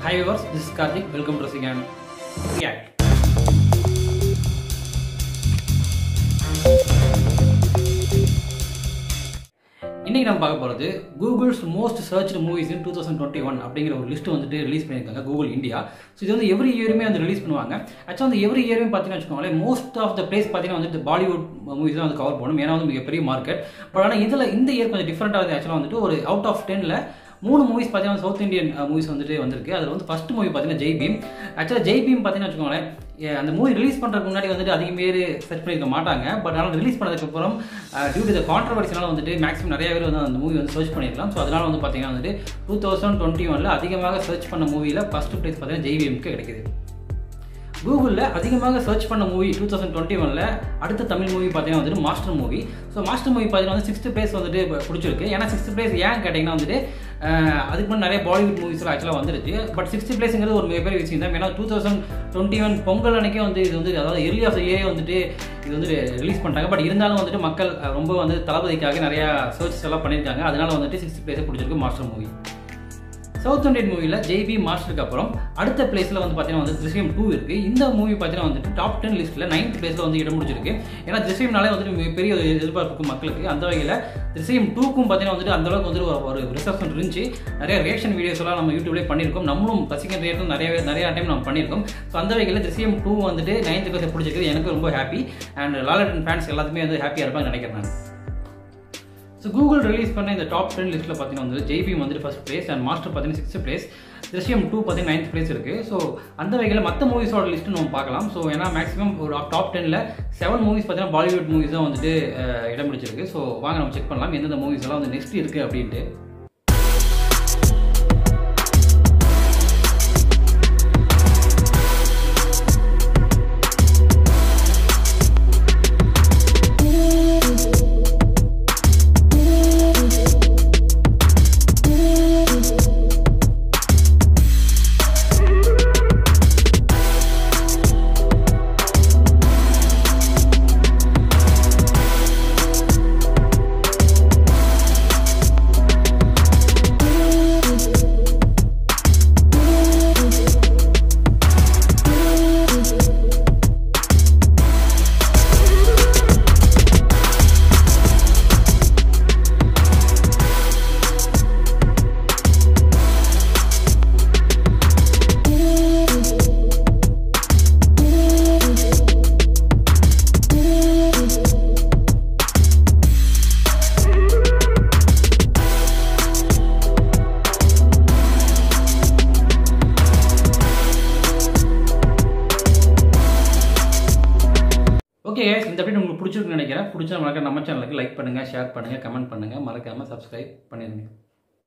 hi viewers this Karthik welcome to சிகான் react இன்னைக்கு நம்ம பார்க்க போகிறது Google's most search movies in two thousand twenty one அப்படிங்கிற ஒரு லிஸ்ட் வந்துட்டு ரிலீஸ் பண்ணியிருக்காங்க கூகுள் இந்தியா ஸோ இது வந்து எவ்ரி இயருமே வந்து ரிலீஸ் பண்ணுவாங்க ஆக்சுவலாக வந்து எவ்ரி இயருமே பார்த்தீங்கன்னா வச்சுக்கோங்களேன் மோஸ்ட் ஆஃப் த பிளேஸ் பார்த்தீங்கன்னா வந்துட்டு பாலிவுட் மூவிஸ் தான் வந்து கவர் பண்ணும் ஏன்னா வந்து மிகப்பெரிய மார்க்கெட் பட் ஆனால் இதில் இந்த இயர் கொஞ்சம் டிஃப்ரெண்ட்டாக ஆக்சுவலாக வந்துட்டு ஒரு அவுட் ஆஃப் டெனில் மூணு மூவிஸ் பார்த்தீங்கன்னா சவுத் இந்தியன் மூவிஸ் வந்துட்டு வந்திருக்கு அதில் வந்து ஃபர்ஸ்ட் மூவி பார்த்தீங்கன்னா ஜெய் பீம் ஆக்சுவலாக ஜெய் பீம் பார்த்தீங்கன்னா வச்சுக்கோங்களேன் ஏ, அந்த மூவி ரிலீஸ் பண்ணுறதுக்கு முன்னாடி வந்துட்டு அதிகம் பேர் சர்ச் பண்ணியிருக்க மாட்டாங்க பட் ஆனால் ரிலீஸ் பண்ணதுக்கப்புறம் டியூ டு த கான்ட்ரவர்சினால வந்துட்டு மேக்ஸிமம் நிறைய பேர் வந்து அந்த மூவி வந்து சர்ச் பண்ணியிருக்கலாம் ஸோ அதனால் வந்து பார்த்தீங்கன்னா வந்துட்டு டூ தௌசண்ட் டுவெண்ட்டி ஒனில் அதிகமாக சர்ச் பண்ண மூவியில் ஃபஸ்ட் ப்ளேஸ் பார்த்தீங்கன்னா ஜெய் பீமுக்கு கிடைக்குது கூகுளில் அதிகமாக சர்ச் பண்ண மூவி டூ தௌசண்ட் டுவெண்ட்டி ஒனில் அடுத்த தமிழ் மூவி பார்த்தீங்கன்னா வந்துட்டு master movie so master movie பார்த்தீங்கன்னா வந்து சிக்ஸ்த் பிளேஸ் வந்துட்டு இப்ப பிடிச்சிருக்கு ஏன்னா சிக்ஸ்த் பிளேஸ் ஏன் கேட்டிங்கன்னா வந்துட்டு அஹ், அதுக்கு முன்னாடி நிறைய பாலிவுட் மூவிஸ்லாம் ஆக்சுவலாக வந்துருச்சு பட் சிக்ஸ்த் பிளேஸுங்கிறது ஒரு மிகப்பெரிய விஷயம் தான் ஏன்னா two thousand twenty one Pongal அன்னைக்கே வந்து இது வந்து அதாவது எர்லி ஆஃப் ஏ வந்துட்டு இது வந்து ரிலீஸ் பண்ணிட்டாங்க பட் இருந்தாலும் வந்துட்டு மக்கள் அஹ், ரொம்ப வந்து தளபதிக்காக நிறையா சர்ச்சஸ் எல்லாம் பண்ணியிருக்காங்க அதனால வந்துட்டு சிக்ஸ்த் பிளேஸை பிடிச்சிருக்கு மாஸ்டர் மூவி சவுத் இந்தியன் மூவியில் ஜெய்பி மாஸ்டருக்கு அப்புறம் அடுத்த பிளேஸில் வந்து பார்த்தீங்கன்னா வந்து திருஷ்யம் டூ இருக்குது இந்த மூவி பார்த்தீங்கன்னா வந்துட்டு டாப் டென் லிஸ்ட்டில் நைன்த் பிளேஸில் வந்து இடம் முடிச்சிருக்கு ஏன்னா திருஷ்யம்னாலே வந்துட்டு மிகப்பெரிய ஒரு எதிர்பார்ப்பு இருக்கும் மக்களுக்கு அந்த வகையில் திருஷ்யம் டூக்கும் பார்த்தீங்கன்னா வந்துட்டு அந்த அளவுக்கு வந்து ஒரு ரிசப்ஷன் இருந்துச்சு நிறைய ரியாக்ஷன் வீடியோஸ் எல்லாம் நம்ம யூடியூப்லேயே பண்ணியிருக்கோம் நம்மளும் பசிங்க ரியாக்ஷன் நிறைய நிறைய டைம் நம்ம பண்ணியிருக்கோம் ஸோ அந்த வகையில் திருஷ்யம் டூ வந்துட்டு நைன்த் பிளேஸை பிடிச்சிருக்கு எனக்கு ரொம்ப ஹாப்பி அண்ட் லாலட்டன் ஃபேன்ஸ் எல்லாத்துமே வந்து ஹாப்பியாக இருப்பாங்க நினைக்கிறேன் நான் ஸோ கூகுள் ரிலீஸ் பண்ண இந்த டாப் டென் லிஸ்ட்டில் பார்த்தீங்கன்னா வந்து ஜெய்பீம் வந்துட்டு ஃபஸ்ட் பிளேஸ் அண்ட் மாஸ்டர் பார்த்தீங்கன்னா சிக்ஸ்த் பிளேஸ் திருஷ்யம் டூ பார்த்தீங்கன்னா நைன்த் பிளேஸ் இருக்குது ஸோ அந்த வகையில் மற்ற மூவிஸோட லிஸ்ட்டு நம்ம பார்க்கலாம் ஸோ ஏன்னா மேக்ஸிமம் ஒரு டாப் டெனில் செவன் மூவிஸ் பார்த்தீங்கன்னா பாலிவுட் மூவிஸ் தான் வந்துட்டு அஹ், இடம் பிடிச்சிருக்கு ஸோ வாங்க நம்ம செக் பண்ணலாம் எந்தெந்த மூவிஸ் எல்லாம் வந்து நெக்ஸ்ட் இருக்குது அப்படின்ட்டு ஓகே இந்த அப்படி உங்களுக்கு பிடிச்சிருக்குன்னு நினைக்கிறேன் பிடிச்ச மறக்க நம்ம சேனலுக்கு லைக் பண்ணுங்கள் ஷேர் பண்ணுங்கள் கமெண்ட் பண்ணுங்கள் மறக்காமல் சப்ஸ்கிரைப் பண்ணிடுங்க